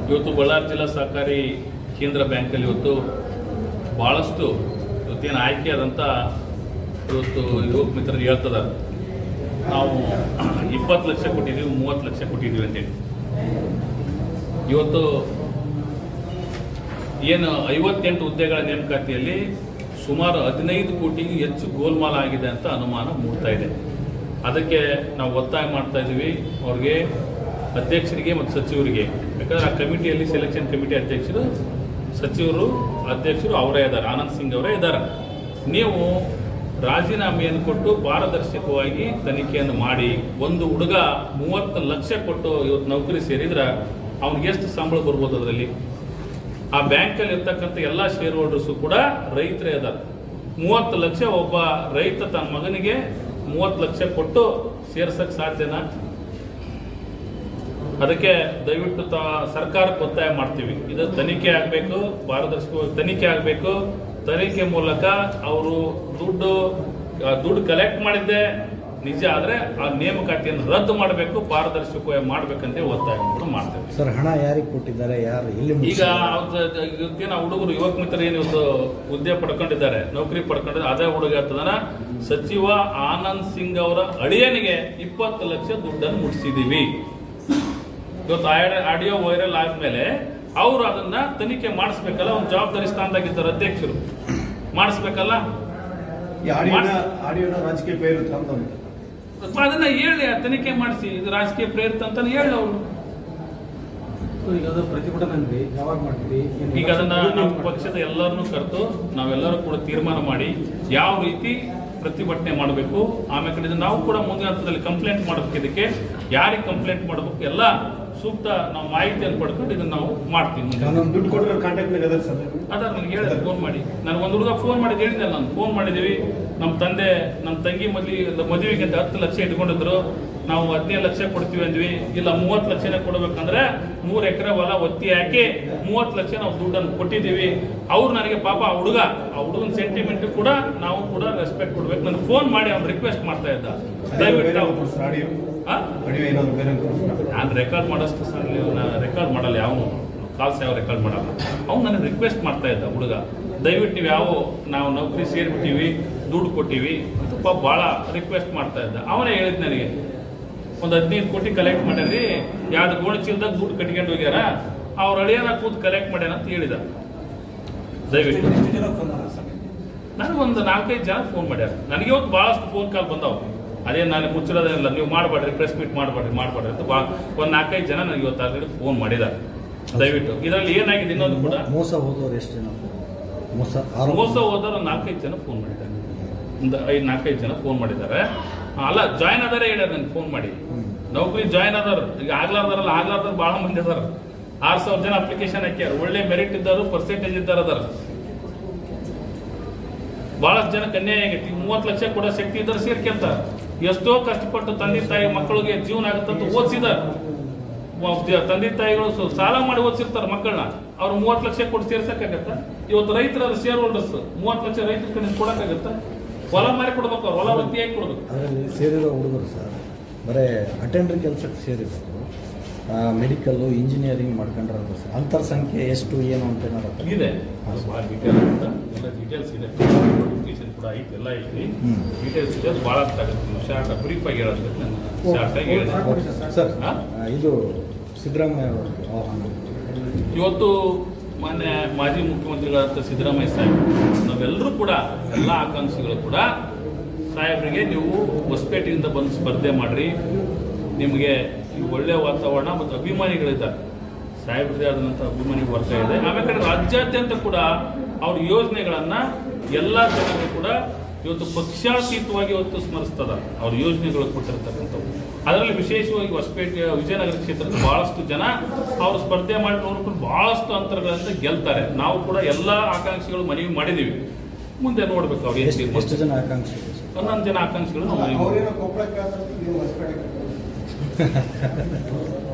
ಇವತ್ತು ಬಳ್ಳಾರಿ ಜಿಲ್ಲಾ ಸಹಕಾರಿ ಕೇಂದ್ರ ಬ್ಯಾಂಕಲ್ಲಿ ಇವತ್ತು ಭಾಳಷ್ಟು ಇವತ್ತೇನು ಆಯ್ಕೆಯಾದಂಥ ಇವತ್ತು ಯುವಕ ಮಿತ್ರರು ಹೇಳ್ತಿದ್ದಾರೆ ನಾವು ಇಪ್ಪತ್ತು ಲಕ್ಷ ಕೊಟ್ಟಿದ್ದೀವಿ ಮೂವತ್ತು ಲಕ್ಷ ಕೊಟ್ಟಿದ್ದೀವಿ ಅಂತೇಳಿ ಇವತ್ತು ಏನು ಐವತ್ತೆಂಟು ಹುದ್ದೆಗಳ ನೇಮಕಾತಿಯಲ್ಲಿ ಸುಮಾರು ಹದಿನೈದು ಕೋಟಿಗೂ ಹೆಚ್ಚು ಗೋಲ್ಮಾಲ ಆಗಿದೆ ಅಂತ ಅನುಮಾನ ಮೂಡ್ತಾ ಇದೆ ಅದಕ್ಕೆ ನಾವು ಒತ್ತಾಯ ಮಾಡ್ತಾ ಇದ್ದೀವಿ ಅವ್ರಿಗೆ ಅಧ್ಯಕ್ಷರಿಗೆ ಮತ್ತು ಸಚಿವರಿಗೆ ಯಾಕಂದ್ರೆ ಆ ಕಮಿಟಿಯಲ್ಲಿ ಸೆಲೆಕ್ಷನ್ ಕಮಿಟಿ ಅಧ್ಯಕ್ಷರು ಸಚಿವರು ಅಧ್ಯಕ್ಷರು ಅವರೇ ಇದ್ದಾರೆ ಆನಂದ್ ಸಿಂಗ್ ಅವರೇ ಇದ್ದಾರೆ ನೀವು ರಾಜೀನಾಮೆಯನ್ನು ಕೊಟ್ಟು ಪಾರದರ್ಶಕವಾಗಿ ತನಿಖೆಯನ್ನು ಮಾಡಿ ಒಂದು ಹುಡುಗ ಮೂವತ್ತು ಲಕ್ಷ ಕೊಟ್ಟು ಇವತ್ತು ನೌಕರಿ ಸೇರಿದ್ರೆ ಅವ್ನಿಗೆ ಎಷ್ಟು ಸಂಬಳ ಬರ್ಬೋದು ಅದರಲ್ಲಿ ಆ ಬ್ಯಾಂಕಲ್ಲಿ ಇರ್ತಕ್ಕಂಥ ಎಲ್ಲ ಶೇರ್ ಹೋಲ್ಡರ್ಸು ಕೂಡ ರೈತರೇ ಇದ್ದಾರೆ ಮೂವತ್ತು ಲಕ್ಷ ಒಬ್ಬ ರೈತ ತನ್ನ ಮಗನಿಗೆ ಮೂವತ್ತು ಲಕ್ಷ ಕೊಟ್ಟು ಸೇರ್ಸಕ್ ಸಾಧ್ಯನಾ ಅದಕ್ಕೆ ದಯವಿಟ್ಟು ತ ಸರ್ಕಾರಕ್ಕೆ ಒತ್ತಾಯ ಮಾಡ್ತೀವಿ ಇದು ತನಿಖೆ ಆಗಬೇಕು ಪಾರದರ್ಶಕವಾಗಿ ತನಿಖೆ ಆಗಬೇಕು ತನಿಖೆ ಮೂಲಕ ಅವರು ದುಡ್ಡು ಆ, ದುಡ್ಡು ಕಲೆಕ್ಟ್ ಮಾಡಿದ್ದೆ ನಿಜ ಆದ್ರೆ ಆ ನೇಮಕಾತಿಯನ್ನು ರದ್ದು ಮಾಡಬೇಕು ಪಾರದರ್ಶಕವಾಗಿ ಮಾಡ್ಬೇಕಂತ ಒತ್ತಾಯ ಕೂಡ ಮಾಡ್ತೇವೆ ಸರ್ ಹಣ ಯಾರಿಗೆ ಕೊಟ್ಟಿದ್ದಾರೆ ಯಾರು ಎಲ್ಲಿ ಈಗ ಮುಟ್ಸಿದ್ದಾರೆ? ಇವತ್ತಿನ ಹುಡುಗರು ಯುವಕ ಮಿತ್ರ ಏನು ಇವತ್ತು ಹುದ್ದೆ ಪಡ್ಕೊಂಡಿದ್ದಾರೆ ನೌಕರಿ ಪಡ್ಕೊಂಡಿದ್ದಾರೆ ಅದೇ ಹುಡುಗ ಹೇಳ್ತದಾನ ಸಚಿವ ಆನಂದ್ ಸಿಂಗ್ ಅವರ ಅಳಿಯನಿಗೆ ಇಪ್ಪತ್ತು ಲಕ್ಷ ದುಡ್ಡನ್ನು ಮುಟ್ಟಿಸಿದೀವಿ ಇವತ್ತು ಆಡಿಯೋ ವೈರಲ್ ಆದ್ಮೇಲೆ ಅವರು ಅದನ್ನ ತನಿಖೆ ಮಾಡಿಸ್ಬೇಕಲ್ಲ ಒಂದು ಜವಾಬ್ದಾರಿ ಸ್ಥಾನದಾಗಿದ್ದಾರೆ ಅಧ್ಯಕ್ಷರು ಮಾಡಿಸ್ಬೇಕಲ್ಲ ಈ ಆಡಿಯೋನ ಆಡಿಯೋನ ರಾಜಕೀಯ ಪ್ರೇರಿತ ಅಂತ ಉಂಟು ಅದನ್ನ ಹೇಳಿ ಆ ತನಿಖೆ ಮಾಡಿಸಿ ಇದು ರಾಜಕೀಯ ಪ್ರೇರಿತ ಅಂತ ಹೇಳಿ ಅವರು ಈಗ ಅದು ಪ್ರತಿಭಟನೆ ಅಂದ್ರಿ ಯಾವಾಗ ಮಾಡ್ತೀರಿ ಏನು ಈಗ ಅದನ್ನ ನಮ್ಮ ಪಕ್ಷದ ಎಲ್ಲರನ್ನೂ ಕರೆದು ನಾವೆಲ್ಲರೂ ಕೂಡ ತೀರ್ಮಾನ ಮಾಡಿ ಯಾವ ರೀತಿ ಪ್ರತಿಭಟನೆ ಮಾಡಬೇಕು ಆಮೇಲೆ ಕಡೆ ನಾವು ಕೂಡ ಮುಂದಿನ ಹಂತದಲ್ಲಿ ಕಂಪ್ಲೇಂಟ್ ಮಾಡಬೇಕು ಇದಕ್ಕೆ ಯಾರಿಗೆ ಕಂಪ್ಲೇಂಟ್ ಮಾಡಬೇಕು ಎಲ್ಲ ಸೂಕ್ತ ನಾವು ಮಾಹಿತಿಯನ್ನು ಪಡ್ಕೊಂಡು ಇದನ್ನ ನಾವು ಮಾಡ್ತೀವಿ ಮುಂದೆ. ನಾನು ದುಡ್ಡು ಕೊಟ್ಟರೆ ಕಾಂಟ್ಯಾಕ್ಟ್ ನಾಗ ಅದ ಸರ್ ಅದ ನನಗೆ ಹೇಳಿದೆ ಫೋನ್ ಮಾಡಿ ನನಗೆ ಒಂದು ಹುಡುಗ ಫೋನ್ ಮಾಡಿ ಹೇಳಿದೆ ನಾನು ಫೋನ್ ಮಾಡಿದ್ದೀವಿ ನಮ್ಮ ತಂದೆ ನಮ್ಮ ತಂಗಿ ಮದ್ವೆ ಮದುವೆಗೆ ಅಂತ ಹತ್ತು ಲಕ್ಷ ಇಟ್ಕೊಂಡಿದ್ರು ನಾವು ಹದಿನೈದು ಲಕ್ಷ ಕೊಡ್ತೀವಿ ಅಂದ್ವಿ ಇಲ್ಲ ಮೂವತ್ತು ಲಕ್ಷನೇ ಕೊಡ್ಬೇಕಂದ್ರೆ ಮೂರು ಎಕರೆ ಹೊಲ ಒತ್ತಿ ಹಾಕಿ ಮೂವತ್ತು ಲಕ್ಷ ನಾವು ದುಡ್ಡನ್ನು ಕೊಟ್ಟಿದ್ದೀವಿ ಅವ್ರು ನನಗೆ ಪಾಪ ಆ ಹುಡುಗ ಆ ಹುಡುಗನ ಸೆಂಟಿಮೆಂಟ್ ಕೂಡ ನಾವು ಕೂಡ ರೆಸ್ಪೆಕ್ಟ್ ಕೊಡ್ಬೇಕು ನನಗೆ ಫೋನ್ ಮಾಡಿ ಅವ್ನು ರಿಕ್ವೆಸ್ಟ್ ಮಾಡ್ತಾ ಇದ್ದ ದಯವಿಟ್ಟು ಅವ್ನು- ಆಡಿಯೋ ಆ? ಆಡಿಯೋ ಏನಾದ್ರು ಬೇರೆ ಕೊಡ್ಸ್ರಾ? ನಾನು ರೆಕಾರ್ಡ್ ಮಾಡೋಷ್ಟು ಸರ್ ರೆಕಾರ್ಡ್ ಮಾಡಲ್ಲ ಯಾವನು ಕಾಲ್ಸ್ ಯಾವ ರೆಕಾರ್ಡ್ ಮಾಡಲ್ಲ ಅವ್ನು ನನಗೆ ರಿಕ್ವೆಸ್ಟ್ ಮಾಡ್ತಾ ಇದ್ದ ಹುಡುಗ ದಯವಿಟ್ಟು ನೀವು ಯಾವ ನಾವು ನೌಕರಿ ಸೇರಿಬಿಟ್ಟಿವಿ ದುಡ್ಡು ಕೊಟ್ಟಿವಿ ಅಂತ ಪಾಪ ಭಾಳ ರಿಕ್ವೆಸ್ಟ್ ಮಾಡ್ತಾ ಇದ್ದ ಅವನೇ ಹೇಳಿದ್ ನನಗೆ ಒಂದು ಹದಿನೈದು ಕೋಟಿ ಕಲೆಕ್ಟ್ ಮಾಡ್ಯಾರಿ ಎರಡು ಗೋಣಿ ಚೀಲದಾಗ ದುಡ್ಡು ಕಟ್ಕೊಂಡು ಹೋಗ್ಯಾರ ಅವ್ರ ಅಳಿಯನ ಕೂತ್ ಕಲೆಕ್ಟ್ ಮಾಡ್ಯಾನ ಅಂತ ಹೇಳಿದ ದಯವಿಟ್ಟು ನನಗೊಂದು ನಾಲ್ಕೈದು ಜನ ಫೋನ್ ಮಾಡ್ಯಾರ ನನಗೆ ಇವತ್ತು ಭಾಳಷ್ಟು ಫೋನ್ ಕಾಲ್ ಬಂದಾವು ಅದೇ ನಾನು ಮುಚ್ಚಿರೋದೇನಿಲ್ಲ ನೀವು ಮಾಡಬೇಡ್ರಿ ಪ್ರೆಸ್ ಮೀಟ್ ಮಾಡಬೇಡ್ರಿ ಮಾಡಬೇಡ್ರಿ ಅಂತ ಬಾ ಒಂದು ನಾಲ್ಕೈದು ಜನ ನನಗೆ ಇವತ್ತು ಆಲ್ರೆಡಿ ಫೋನ್ ಮಾಡಿದ್ದಾರೆ ದಯವಿಟ್ಟು ಇದರಲ್ಲಿ ಏನಾಗಿದೆ ಇನ್ನೊಂದು ಕೂಡ ಮೋಸ ಹೋದವ್ರು ಎಷ್ಟು ಜನ ಮೋಸ ಆರೋಪ ಮೋಸ ಹೋದವರು ಒಂದು ನಾಲ್ಕೈದು ಜನ ಫೋನ್ ಮಾಡಿದ್ದಾರೆ ಒಂದು ಐದು ನಾಲ್ಕೈದು ಜನ ಫೋನ್ ಮಾಡಿದ್ದಾರೆ ಅಲ್ಲ ಜಾಯ್ನ್ ಆದಾರೆ ಹೇಳ್ಯಾರ ನನಗೆ ಫೋನ್ ಮಾಡಿ ಹ್ಮ್. ನೌಕರಿ ಜಾಯ್ನ್ ಆದಾರ ಈಗ ಆಗ್ಲಾರ್ದಾರಲ್ಲ ಆಗ್ಲಾರ್ದಾರ ಭಾಳ ಮಂದಿ ಅದಾರ ಆರು ಸಾವಿರ ಜನ ಅಪ್ಲಿಕೇಶನ್ ಹಾಕ್ಯಾರ ಒಳ್ಳೆ ಮೆರಿಟ್ ಇದ್ದಾರು ಪರ್ಸೆಂಟೇಜ್ ಇದ್ದಾರ ಅದಾರ ಬಹಳಷ್ಟು ಜನ ಅನ್ಯಾಯ ಆಗೈತಿ ಮೂವತ್ತು ಲಕ್ಷ ಕೊಡೋ ಶಕ್ತಿ ಇದ್ದಾರೆ ಸೇರ್ಕೊಂತಾರ ಎಷ್ಟೋ ಕಷ್ಟಪಟ್ಟು ತಂದೆ ತಾಯಿ ಮಕ್ಕಳಿಗೆ ಜೀವನ ಆಗುತ್ತಂತ ಓದಿಸಿದಾರ ತಂದೆ ತಾಯಿಗಳು ಸ- ಸಾಲ ಮಾಡಿ ಓದಿಸಿರ್ತಾರ ಮಕ್ಕಳನ್ನ ಅವ್ರು ಮೂವತ್ತು ಲಕ್ಷ ಕೊಟ್ಟು ಸೇರ್ಸಕ್ಕಾಗತ್ತ ಇವತ್ತು ರೈತರ ಶೇರ್ ಹೋಲ್ಡರ್ಸ್ ಮೂವತ್ತು ಲಕ್ಷ ರೈತರ ಕಡೆ ಕೊಡಕ್ಕಾಗತ್ತ ಹೊಲ ಮಾರಿ ಕೊಡ್ಬೇಕು ಅವ್ರು ಹೊಲ ಒತ್ತಿಯಾಗಿ ಕೊಡ್ಬೇಕು ಅದರಲ್ಲಿ ಸೇರಿರೋ ಹುಡುಗರು ಸರ್ ಬರೇ ಅಟೆಂಡರ್ ಕೆಲಸಕ್ಕೆ ಸೇರಿರೋರು ಮೆಡಿಕಲ್ಲು ಇಂಜಿನಿಯರಿಂಗ್ ಮಾಡ್ಕೊಂಡ್ರೆ ಸರ್ ಅಂತರ ಸಂಖ್ಯೆ ಎಷ್ಟು ಏನು ಅಂತ ಏನಾರು ಇದೆ ಅದು ಭಾಳ ಡೀಟೇಲ್ ಅಂತ ಎಲ್ಲ ಡೀಟೇಲ್ಸ್ ಇದೆ ನೋಟಿಫಿಕೇಶನ್ ಕೂಡ ಐತಿ ಎಲ್ಲ ಐತಿ ಹ್ಮ್. ಡೀಟೇಲ್ಸ್ ಇದೆ ಅದು ಭಾಳ ಅರ್ಥ ಆಗುತ್ತೆ ಶಾರ್ಟ್ ಬ್ರೀಫ್ ಆಗಿ ಹೇಳೋದಕ್ಕೆ ನಾನು ಶಾರ್ಟ್ ಆಗಿ ಹೇಳಿದೆ ಓಕೆ. ಸರ್ ಹಾ? ಆ, ಇದು ಸಿದ್ದರಾಮಯ್ಯ ಅವರಿಗೆ ಆಹ್ವಾನ ಇವತ್ತು ಮಾನ್ಯ ಮಾಜಿ ಮುಖ್ಯಮಂತ್ರಿಗಳಾದ ಸಿದ್ದರಾಮಯ್ಯ ಸಾಹೇಬ್ ನಾವೆಲ್ಲರೂ ಕೂಡ ಎಲ್ಲ ಆಕಾಂಕ್ಷಿಗಳು ಕೂಡ ಸಾಹೇಬರಿಗೆ ನೀವು ಹೊಸಪೇಟೆಯಿಂದ ಬಂದು ಸ್ಪರ್ಧೆ ಮಾಡ್ರಿ ನಿಮಗೆ ಈ ಒಳ್ಳೆಯ ವಾತಾವರಣ ಮತ್ತು ಅಭಿಮಾನಿಗಳಿದ್ದಾರೆ ಸಾಹೇಬ್ರದೇ ಆದಂಥ ಅಭಿಮಾನಿ ವರ್ಗ ಇದೆ ಆಮೇಲೆ ಕಡೆ ರಾಜ್ಯಾದ್ಯಂತ ಕೂಡ ಅವ್ರ ಯೋಜನೆಗಳನ್ನ ಎಲ್ಲ ಜನರು ಕೂಡ ಇವತ್ತು ಪಕ್ಷಾತೀತವಾಗಿ ಇವತ್ತು ಸ್ಮರಿಸ್ತದ ಅವ್ರ ಯೋಜನೆಗಳು ಕೊಟ್ಟಿರ್ತಕ್ಕಂಥವು ಅದರಲ್ಲಿ ವಿಶೇಷವಾಗಿ ಹೊಸಪೇಟೆ ವಿಜಯನಗರ ಕ್ಷೇತ್ರದ ಬಹಳಷ್ಟು ಜನ ಅವರು ಸ್ಪರ್ಧೆ ಮಾಡಿ ನೋಡ್ಕೊಂಡು ಬಹಳಷ್ಟು ಅಂತರಗಳಿಂದ ಗೆಲ್ತಾರೆ ನಾವು ಕೂಡ ಎಲ್ಲ ಆಕಾಂಕ್ಷಿಗಳು ಮನವಿ ಮಾಡಿದೀವಿ ಮುಂದೆ ನೋಡ್ಬೇಕು ಅವ್ರು ಏನು ಎಷ್ಟು ತೀರ್ಮಾನ ಎಷ್ಟು ಜನ ಆಕಾಂಕ್ಷಿ ಇದೆ ಸರ್ ಹನ್ನೊಂದು ಜನ ಆಕಾಂಕ್ಷಿಗಳು ನಾವು ಮನವಿ ಮಾಡಿದ್ದೀವಿ. ಅವ್ರೇನೋ ಕೊಪ್ಪಳಕ್ಕೆ ನೀವು ಹೊಸಪೇಟೆಗೆ